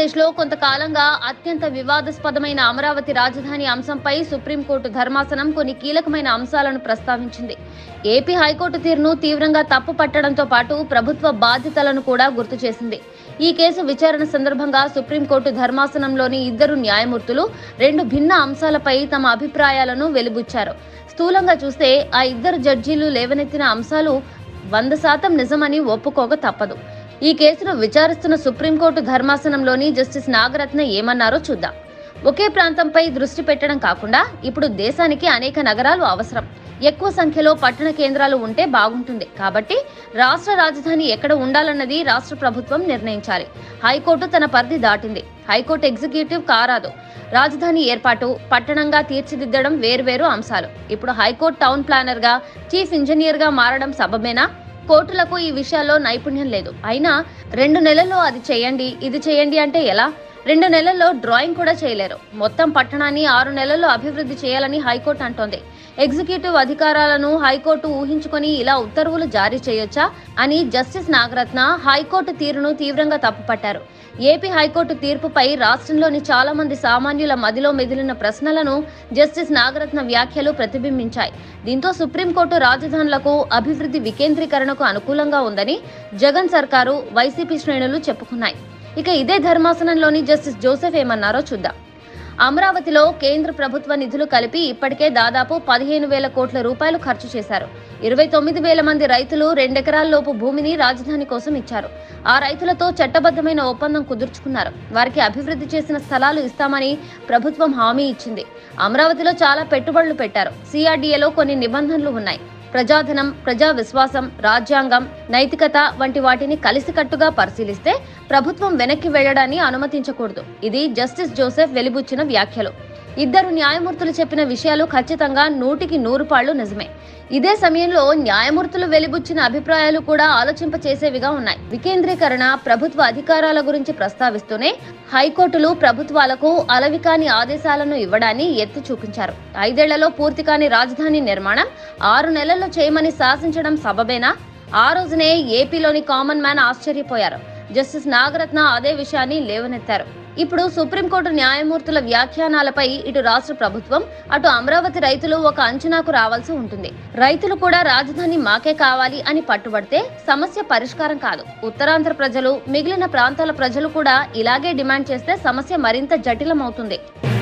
ఆంధ్రప్రదేశ్లో కొంతకాలంగా అత్యంత వివాదాస్పదమైన అమరావతి రాజధాని అంశంపై సుప్రీంకోర్టు ధర్మాసనం కొన్ని కీలకమైన అంశాలను ప్రస్తావించింది ఏపీ హైకోర్టు తీరును తీవ్రంగా తప్పు పట్టడంతో పాటు ప్రభుత్వ బాధ్యతలను కూడా గుర్తు చేసింది ఈ కేసు విచారణ సందర్భంగా సుప్రీంకోర్టు ధర్మాసనంలోని ఇద్దరు న్యాయమూర్తులు రెండు భిన్న అంశాలపై తమ అభిప్రాయాలను వెలిబుచ్చారు స్థూలంగా చూస్తే ఆ ఇద్దరు జడ్జీలు లేవనెత్తిన అంశాలు వంద శాతం నిజమని ఒప్పుకోక తప్పదు ఈ కేసును విచారిస్తున్న సుప్రీంకోర్టు ధర్మాసనంలోని జస్టిస్ నాగరత్న ఏమన్నారో చూద్దాం ఒకే ప్రాంతంపై దృష్టి పెట్టడం కాకుండా ఇప్పుడు దేశానికి అనేక నగరాలు అవసరం ఎక్కువ సంఖ్యలో పట్టణ కేంద్రాలు ఉంటే బాగుంటుంది కాబట్టి రాష్ట్ర రాజధాని ఎక్కడ ఉండాలన్నది రాష్ట్ర ప్రభుత్వం నిర్ణయించాలి హైకోర్టు తన పరిధి దాటింది హైకోర్టు ఎగ్జిక్యూటివ్ కారాదు రాజధాని ఏర్పాటు పట్టణంగా తీర్చిదిద్దడం వేర్వేరు అంశాలు ఇప్పుడు హైకోర్టు టౌన్ ప్లానర్ గా చీఫ్ ఇంజనీర్ గా మారడం సబబేనా కోర్టులకు ఈ విషయాల్లో నైపుణ్యం లేదు అయినా రెండు నెలల్లో అది చేయండి ఇది చేయండి అంటే ఎలా రెండు నెలల్లో డ్రాయింగ్ కూడా చేయలేరు మొత్తం పట్టణాన్ని ఆరు నెలల్లో అభివృద్ధి చేయాలని హైకోర్టు అంటోంది ఎగ్జిక్యూటివ్ అధికారాలను హైకోర్టు ఊహించుకొని ఇలా ఉత్తర్వులు జారీ చేయొచ్చా అని జస్టిస్ నాగరత్న హైకోర్టు తీరును తీవ్రంగా తప్పుపట్టారు ఏపీ హైకోర్టు తీర్పుపై రాష్ట్రంలోని చాలా మంది సామాన్యుల మదిలో మెదిలిన ప్రశ్నలను జస్టిస్ నాగరత్న వ్యాఖ్యలు ప్రతిబింబించాయి దీంతో సుప్రీంకోర్టు రాజధానులకు అభివృద్ధి వికేంద్రీకరణకు అనుకూలంగా ఉందని జగన్ సర్కారు వైసీపీ శ్రేణులు చెప్పుకున్నాయి ఇక ఇదే ధర్మాసనంలోని జస్టిస్ జోసెఫ్ ఏమన్నారో చూద్దాం అమరావతిలో కేంద్ర ప్రభుత్వ నిధులు కలిపి ఇప్పటికే దాదాపు పదిహేను వేల కోట్ల రూపాయలు ఖర్చు చేశారు ఇరవై తొమ్మిది వేల మంది రైతులు రెండెకరాల లోపు భూమిని రాజధాని కోసం ఇచ్చారు ఆ రైతులతో చట్టబద్ధమైన ఒప్పందం కుదుర్చుకున్నారు వారికి అభివృద్ధి చేసిన స్థలాలు ఇస్తామని ప్రభుత్వం హామీ ఇచ్చింది అమరావతిలో చాలా పెట్టుబడులు పెట్టారు సిఆర్డీఏలో కొన్ని నిబంధనలు ఉన్నాయి ప్రజాధనం ప్రజా విశ్వాసం రాజ్యాంగం నైతికత వంటి వాటిని కలిసికట్టుగా పరిశీలిస్తే ప్రభుత్వం వెనక్కి వెళ్లడాన్ని అనుమతించకూడదు ఇది జస్టిస్ జోసెఫ్ వెలిబుచ్చిన వ్యాఖ్యలు ఇద్దరు న్యాయమూర్తులు చెప్పిన విషయాలు ఖచ్చితంగా నూటికి నూరు పాళ్లు నిజమే ఇదే సమయంలో న్యాయమూర్తులు వెలిబుచ్చిన అభిప్రాయాలు కూడా ఆలోచింపచేసేవిగా ఉన్నాయి వికేంద్రీకరణ ప్రభుత్వ అధికారాల గురించి ప్రస్తావిస్తూనే హైకోర్టులు ప్రభుత్వాలకు అలవికాని ఆదేశాలను ఇవ్వడాన్ని ఎత్తి చూపించారు ఐదేళ్లలో పూర్తి కాని రాజధాని నిర్మాణం ఆరు నెలల్లో చేయమని శాసించడం సబబేనా ఆ రోజునే ఏపీలోని కామన్ మ్యాన్ ఆశ్చర్యపోయారు జస్టిస్ నాగరత్న అదే విషయాన్ని లేవనెత్తారు ఇప్పుడు సుప్రీంకోర్టు న్యాయమూర్తుల వ్యాఖ్యానాలపై ఇటు రాష్ట్ర ప్రభుత్వం అటు అమరావతి రైతులు ఒక అంచనాకు రావాల్సి ఉంటుంది రైతులు కూడా రాజధాని మాకే కావాలి అని పట్టుబడితే సమస్య పరిష్కారం కాదు ఉత్తరాంధ్ర ప్రజలు మిగిలిన ప్రాంతాల ప్రజలు కూడా ఇలాగే డిమాండ్ చేస్తే సమస్య మరింత జటిలమవుతుంది